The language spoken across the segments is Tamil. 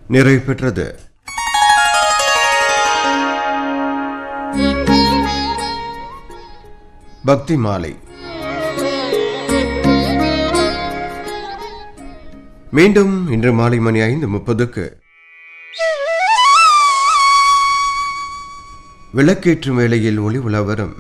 நிறைவு பெற்றது பக்தி மாலை மீண்டும் இன்று மாலை மணி ஐந்து முப்பதுக்கு விளக்கேற்றும் வேளையில் ஒளி உலவரும்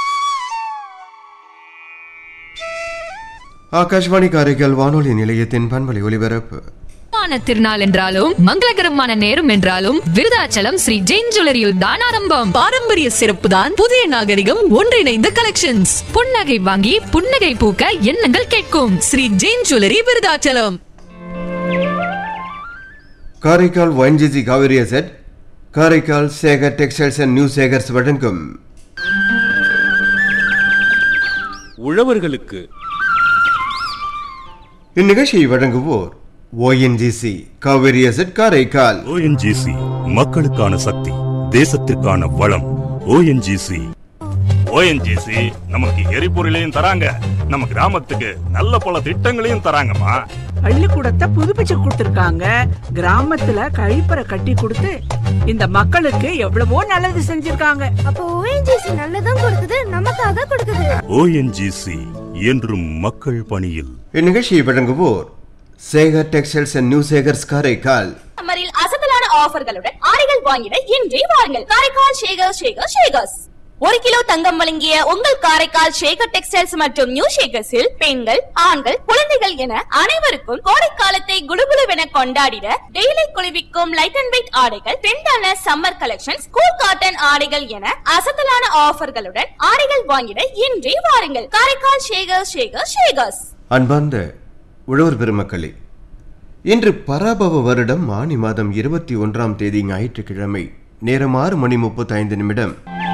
ஆகாஷ்வாணி காரைக்கால் வானொலி நிலையத்தின் பண்பலை ஒலிபரப்பு மான திருநாள் என்றாலும் மங்களகரமான நேரம் என்றாலும் விருதாச்சலம் ஸ்ரீ ஜெயின் ஜுவல்லரியில் தான் ஆரம்பம் பாரம்பரிய சிறப்பு தான் புதிய நாகரிகம் ஒன்றிணைந்த கலெக்ஷன்ஸ் புன்னகை வாங்கி புன்னகை பூக்க எண்ணங்கள் கேட்கும் Sri Jain jewellery Vriddhachalam Karaikal ONGC Cauvery asset Karaikal Sekar textiles and new Sekar's வழங்கும் உழவர்களுக்கு இந்நிகழ்ச்சியை வழங்குவோர் ONGC Cauvery asset Karaikal ONGC மக்களுக்கான சக்தி தேசத்திற்கான வளம் ஓஎன்ஜிசி ஓஎன்ஜிசி நமக்கு எரிபொருளையும் தராங்க நம்ம கிராமத்துக்கு நல்ல பல திட்டங்களையும் தராங்கம்மா பள்ளிக்கூடத்தை புதுப்பிச்சு கொடுத்திருக்காங்க கிராமத்துல கழிப்பறை கட்டி கொடுத்து இந்த மக்களுக்கு எவ்வளவோ நல்லது செஞ்சிருக்காங்க அப்போ ஓஎன்ஜிசி நல்லதும் கொடுக்குது நமக்காக கொடுக்குது ஓஎன்ஜிசி என்றும் மக்கள் பணியில் இந்நிகழ்ச்சியை வழங்குவோர் Sekar textiles and new Sekar's Karaikal சம்மரில் அசத்தலான ஆஃபர்களுடன் ஆடைகள் வாங்கிட இன்றே வாருங்கள் காரைக்கால் ஷேகர் ஷேகர் ஷேகர்ஸ் ஒரு கிலோ தங்கம் வழங்கிய உங்கள் காரைக்கால் ஷேகர் டெக்ஸ்டைல்ஸ் மற்றும் நியூ ஷேகர்ஸில் பெண்கள் ஆண்கள் குழந்தைகள் என அனைவருக்கும் கோடைக்காலத்தை குளுகுளுவென கொண்டாடிட டெய்லி குளிர்விக்கும் லைட் அண்ட் வெயிட் ஆடைகள் பெண்டான சம்மர் கலெக்ஷன் ஸ்கூல் காட்டன் ஆடைகள் என அசத்தலான ஆஃபர்களுடன் ஆடைகள் வாங்கிட இன்றே வாருங்கள் காரைக்கால் ஷேகர் ஷேகர் ஷேகர்ஸ் அன்பார்ந்த உழவர் பெருமக்களே இன்று பராபவ வருடம் ஆனி மாதம் இருபத்தி ஒன்றாம் தேதி ஞாயிற்றுக்கிழமை நேரம் ஆறு மணி முப்பத்தி ஐந்து நிமிடம்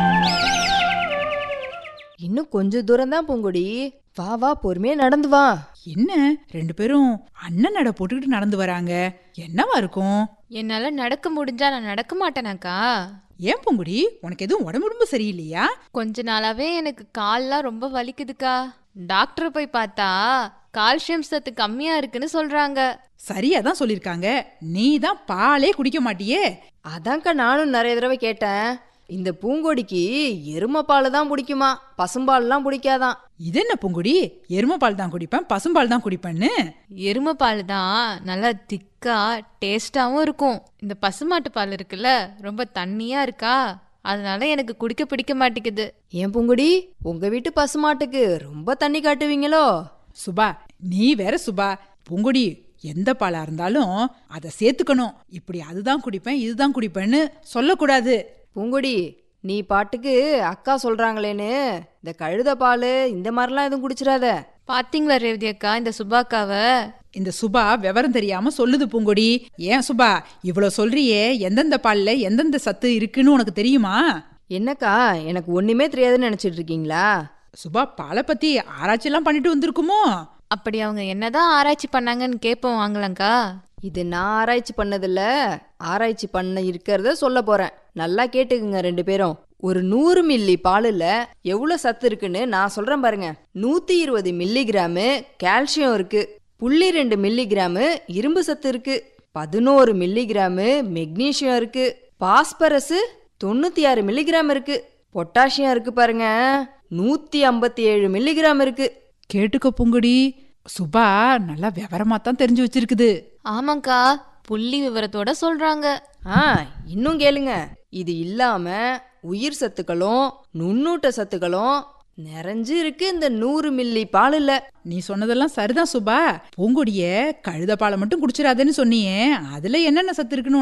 இன்னும் கொஞ்ச தூரம் தான் பூங்கொடி வா வா பொறுமையா நடந்து வா என்ன ரெண்டு பேரும் அண்ணன் நட போட்டுக்கிட்டு நடந்து வராங்க என்னவா இருக்கும் என்னால நடக்க முடிஞ்சா நான் நடக்க மாட்டேனாக்கா ஏன் பூங்குடி உனக்கு எதுவும் உடம்பு உடம்பு சரியில்லையா கொஞ்ச நாளாவே எனக்கு கால்லாம் ரொம்ப வலிக்குதுக்கா டாக்டர் போய் பார்த்தா கால்சியம் சத்து கம்மியா இருக்குன்னு சொல்றாங்க சரியா தான் சொல்லிருக்காங்க நீ தான் பாலே குடிக்க மாட்டியே அதான்க்கா நானும் நிறைய தடவை கேட்டேன் இந்த பூங்கொடிக்கு எருமை பால் தான் பிடிக்குமா பசும்பால்லாம் பிடிக்காதான் இது என்ன பூங்குடி எருமை பால் தான் குடிப்பேன் பசும்பால் தான் குடிப்பேன்னு எருமை பால் தான் நல்லா திக்கா டேஸ்டாவும் இருக்கும் இந்த பசுமாட்டு பால் இருக்குல்ல ரொம்ப தண்ணியா இருக்கா அதனால எனக்கு குடிக்க பிடிக்க மாட்டேங்குது ஏன் பூங்கொடி உங்க வீட்டு பசுமாட்டுக்கு ரொம்ப தண்ணி காட்டுவீங்களோ சுபா நீ வேற சுபா பூங்குடி எந்த பாலா இருந்தாலும் அதை சேர்த்துக்கணும் இப்படி அதுதான் குடிப்பேன் இதுதான் குடிப்பேன்னு சொல்லக்கூடாது பூங்கொடி நீ பாட்டுக்கு அக்கா சொல்றாங்களேன்னு இந்த கழுத பால் இந்த மாதிரிலாம் எதுவும் குடிச்சிடாத பாத்தீங்களா ரேவதி அக்கா இந்த சுபாக்காவை இந்த சுபா விவரம் தெரியாம சொல்லுது பூங்கொடி ஏன் சுபா இவ்வளோ சொல்றியே எந்தெந்த பால்ல எந்தெந்த சத்து இருக்குன்னு உனக்கு தெரியுமா என்னக்கா எனக்கு ஒண்ணுமே தெரியாதுன்னு நினைச்சிட்டு இருக்கீங்களா சுபா பாலை பத்தி ஆராய்ச்சியெல்லாம் பண்ணிட்டு வந்திருக்குமோ அப்படி அவங்க என்னதான் ஆராய்ச்சி பண்ணாங்கன்னு கேட்போம் வாங்கலங்கா இது நான் ஆராய்ச்சி பண்ணதில்ல ஆராய்ச்சி பண்ண இருக்கிறத சொல்ல போறேன் நல்லா கேட்டுக்குங்க ரெண்டு பேரும் ஒரு நூறு மில்லி பாலில் எவ்வளோ சத்து இருக்குன்னு நான் சொல்றேன் பாருங்க நூத்தி இருபது மில்லிகிராமு கால்சியம் இருக்கு புள்ளி ரெண்டு மில்லிகிராமு இரும்பு சத்து இருக்கு பதினோரு மில்லிகிராமு மெக்னீசியம் இருக்கு பாஸ்பரஸ் தொண்ணூத்தி ஆறு மில்லிகிராம் இருக்கு பொட்டாசியம் இருக்கு பாருங்க நூத்தி ஐம்பத்தி ஏழு மில்லிகிராம் இருக்கு கேட்டுக்க பூங்குடி சுபா நல்லா விவரமா தான் தெரிஞ்சு வச்சிருக்குது ஆமாக்கா புள்ளி விவரத்தோட சொல்றாங்க ஆ இன்னும் கேளுங்க இது இல்லாம உயிர் சத்துக்களும் நுண்ணூட்ட சத்துக்களும் நிறைஞ்சு இருக்கு இந்த நூறு மில்லி பாலில் நீ சொன்னதெல்லாம் சரிதான் சுபா பூங்கொடிய கழுத பாலை மட்டும் குடிச்சிடாதேன்னு சொன்னியே அதுல என்னென்ன சத்து இருக்குன்னு